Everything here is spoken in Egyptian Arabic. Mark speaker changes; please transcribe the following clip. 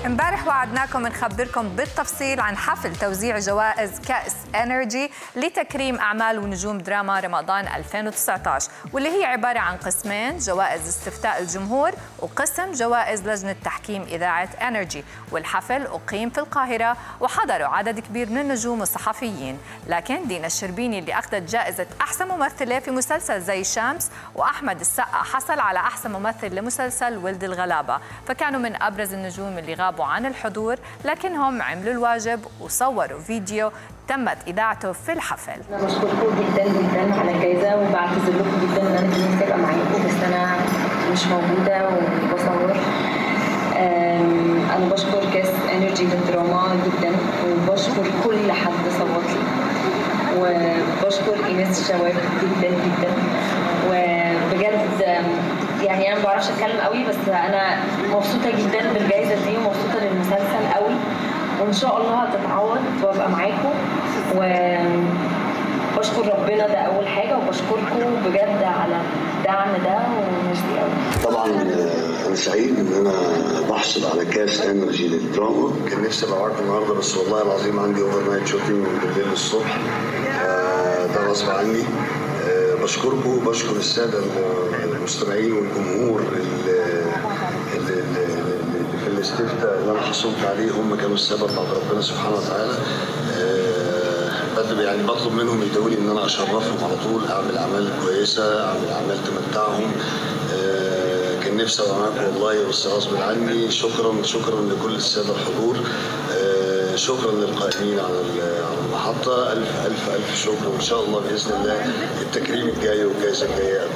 Speaker 1: امبارح وعدناكم نخبركم بالتفصيل عن حفل توزيع جوائز كأس انرجي لتكريم اعمال ونجوم دراما رمضان 2019 واللي هي عباره عن قسمين جوائز استفتاء الجمهور وقسم جوائز لجنه تحكيم اذاعه انرجي والحفل اقيم في القاهره وحضروا عدد كبير من النجوم والصحفيين لكن دينا الشربيني اللي اخذت جائزه احسن ممثله في مسلسل زي الشمس واحمد السقا حصل على احسن ممثل لمسلسل ولد الغلابه فكانوا من ابرز النجوم اللي غابوا عن الحضور لكنهم عملوا الواجب وصوروا فيديو تمت اذاعته في الحفل
Speaker 2: انا بشكركم جدا جدا على الجائزه وبعتذر لكم جدا ان انا كان نفسي ابقى معاكم بس انا مش موجوده وبصور أم، انا بشكر كاس انرجي للدراما جدا وبشكر كل حد صوت لي وبشكر ايناس الشواب جدا جدا وبجد أم، يعني انا ما بعرفش اتكلم قوي بس انا مبسوطه جدا بالجائزه دي ومبسوطه للمسلسل قوي وان شاء الله هتتعوض وابقى معاكم وبشكر ربنا ده اول حاجه وبشكركم بجد على الدعم ده وميرسي قوي
Speaker 3: طبعا آه، انا سعيد ان انا بحصل على كاس انرجي للدراما كان نفسي ابقى معاكم النهارده بس والله العظيم عندي اوفر نايت شوتنج من بالليل للصبح آه، ده غصب عني آه، بشكركم وبشكر الساده المستمعين والجمهور اللي اللي- اللي في الاستفتاء اللي انا حصلت عليه هم كانوا السبب بعد ربنا سبحانه وتعالى آه، بد- يعني بطلب منهم يدعوا لي ان انا اشرفهم على طول اعمل اعمال كويسه اعمل اعمال تمتعهم آه، كان نفسي ابقى معاكم والله بس غصب عني شكرا شكرا لكل الساده الحضور آه، شكرا للقائمين على ال- على المحطه الف الف الف شكر وان شاء الله باذن الله التكريم الجاي والجائزه الجايه